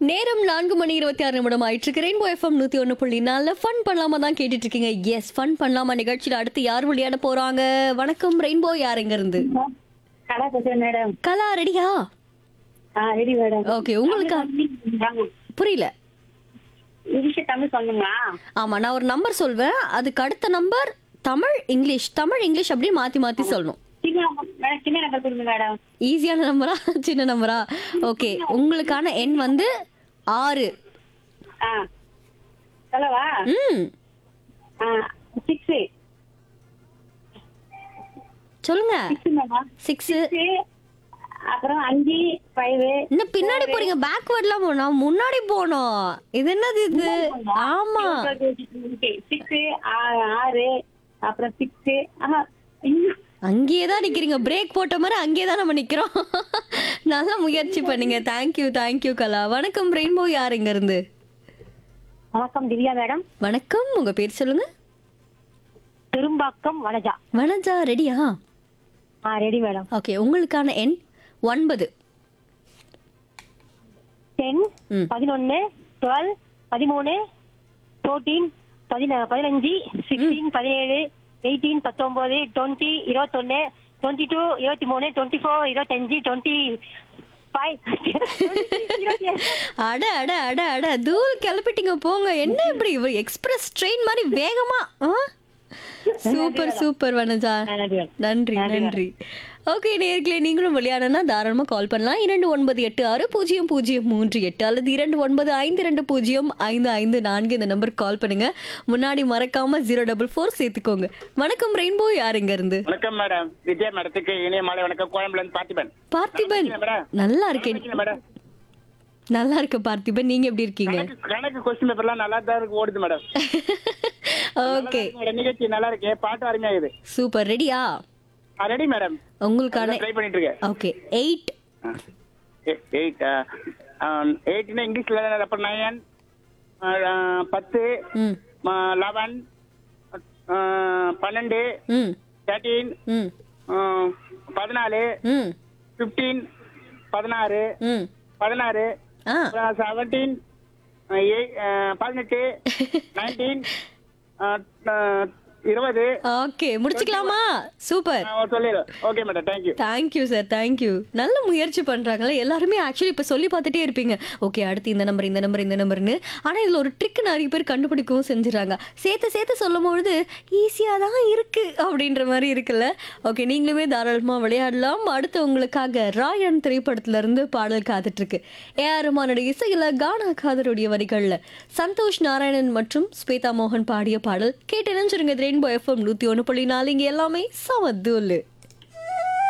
நேரம் நான்கு மணி இருபத்தி ஆறு நிமிடம் ஆயிட்டு இருக்கு ரெயின்போ எஃப்எம் நூத்தி ஒன்று புள்ளி நாலுல ஃபன் பண்ணலாமா தான் கேட்டுட்டு இருக்கீங்க எஸ் ஃபன் பண்ணலாமா நிகழ்ச்சியில அடுத்து யார் விளையாட போறாங்க வணக்கம் ரெயின்போ யார் எங்க இருந்து கலா பேசுறேன் மேடம் கலா ரெடியா ஆ ரெடி மேடம் ஓகே உங்களுக்கு புரியல இங்கிலீஷ் தமிழ் சொல்லுங்களா ஆமா நான் ஒரு நம்பர் சொல்வேன் அதுக்கு அடுத்த number Tamil English Tamil English அப்படியே மாத்தி மாத்தி சொல்லணும் சின்ன number- மேடம் சின்ன நம்பர் கொடுங்க மேடம் ஈஸியான நம்பரா சின்ன நம்பரா ஓகே உங்களுக்கான எண் வந்து ஆறு ஆ சொல்லவா ம் ஆ சிக்ஸ் சொல்லுங்க சிக்ஸ் மேடம் சிக்ஸ் சிக்ஸ் அப்புறம் அஞ்சு ஃபைவ் இன்னும் பின்னாடி போறீங்க பேக்வேர்ட்லாம் போனோம் முன்னாடி போனோம் இது என்னது இது ஆமா சிக்ஸ் ஆறு அப்புறம் சிக்ஸ் ஆஹா இன்னும் அங்கேயே தான் நிக்கிறீங்க பிரேக் போட்ட மாதிரி அங்கேயே தான் நம்ம நிக்கிறோம் நல்லா முயற்சி பண்ணீங்க தேங்க்யூ தேங்க்யூ கலா வணக்கம் ரெயின்போ யார் இங்க இருந்து வணக்கம் திவ்யா மேடம் வணக்கம் உங்க பேர் சொல்லுங்க பெரும்பாக்கம் வனஜா வனஜா ரெடியா ஆ ரெடி மேடம் ஓகே உங்களுக்கான எண் ஒன்பது டென் ம். பதினொன்னு டுவெல் பதிமூணு ஃபோர்டீன் பதின பதினஞ்சு சிக்ஸ்டீன் பதினேழு எயிட்டீன் பத்தொன்பது டுவெண்ட்டி இருபத்தொன்னு டுவெண்ட்டி டூ இருபத்தி மூணு டுவெண்ட்டி ஃபோர் இருபத்தஞ்சு டுவெண்ட்டி ஃபைவ் அட அட அட அட தூள் கிளப்பிட்டீங்க போங்க என்ன இப்படி எக்ஸ்பிரஸ் ட்ரெயின் மாதிரி வேகமா சூப்பர் சூப்பர் வனஜா நன்றி நன்றி ஓகே நேர்களே நீங்களும் விளையாடனா தாராளமாக கால் பண்ணலாம் இரண்டு ஒன்பது எட்டு ஆறு பூஜ்ஜியம் பூஜ்ஜியம் மூன்று எட்டு அல்லது இரண்டு ஒன்பது ஐந்து ரெண்டு பூஜ்ஜியம் ஐந்து ஐந்து நான்கு இந்த நம்பருக்கு கால் பண்ணுங்க முன்னாடி மறக்காம ஜீரோ டபுள் ஃபோர் சேர்த்துக்கோங்க வணக்கம் ரெயின்போ யார் இங்க இருந்து வணக்கம் மேடம் விஜயா மேடத்துக்கு இனிய மாலை வணக்கம் கோயம்புல இருந்து பார்த்திபன் பார்த்திபன் மேடம். நல்லா இருக்கேன் இருக்கீங்க மேடம் நல்லா இருக்கு பார்த்திபன் நீங்க எப்படி இருக்கீங்க கணக்கு கணக்கு கொஸ்டின் பேப்பர்லாம் நல்லா தான் இருக்கு ஓடுது மேடம் ஓகே உங்களோட நிகழ்ச்சி நல்லா இருக்கு பாட்டு அருமையா இருக்குது சூப்பர் ரெடியா ரெடி மேடம் உங்களுக்கான ட்ரை பண்ணிட்டு இருக்கேன் ஓகே எயிட் எயிட் எயிட்னா இங்கிலீஷ்ல அப்புறம் நயன் பத்து ம் லெவன் பன்னெண்டு ம் தேர்ட்டீன் ம் பதினாலு ம் ஃபிஃப்டீன் பதினாறு ம் பதினாறு ஆ செவன்டீன் பதினெட்டு நைன்டீன் இருபது ஓகே முடிச்சுக்கலாமா சூப்பர் சொல்லிடுறேன் okay madam thank you thank you sir thank you நல்ல முயற்சி பண்றாங்களே எல்லாருமே ஆக்சுவலி இப்போ சொல்லி பார்த்துட்டே இருப்பீங்க ஓகே அடுத்து இந்த நம்பர் இந்த நம்பர் இந்த நம்பர்னு ஆனா இதுல ஒரு ட்ரிக் நிறைய பேர் கண்டுபிடிக்கவும் செஞ்சுறாங்க சேர்த்து சேர்த்து சொல்லும் பொழுது ஈஸியா தான் இருக்கு அப்படின்ற மாதிரி இருக்குல்ல ஓகே நீங்களுமே தாராளமா விளையாடலாம் அடுத்து உங்களுக்காக ராயன் திரைப்படத்துல இருந்து பாடல் காத்துட்டு இருக்கு ஏஆர் ரஹ்மானுடைய இசையில கானா காதருடைய வரிகள்ல சந்தோஷ் நாராயணன் மற்றும் ஸ்வேதா மோகன் பாடிய பாடல் கேட்டு நினைச்சிருங்க ரெயின்போ எஃப்எம் நூத்தி ஒன்று புள்ளி நாலு இங்க எல்லாமே சமத்தூலு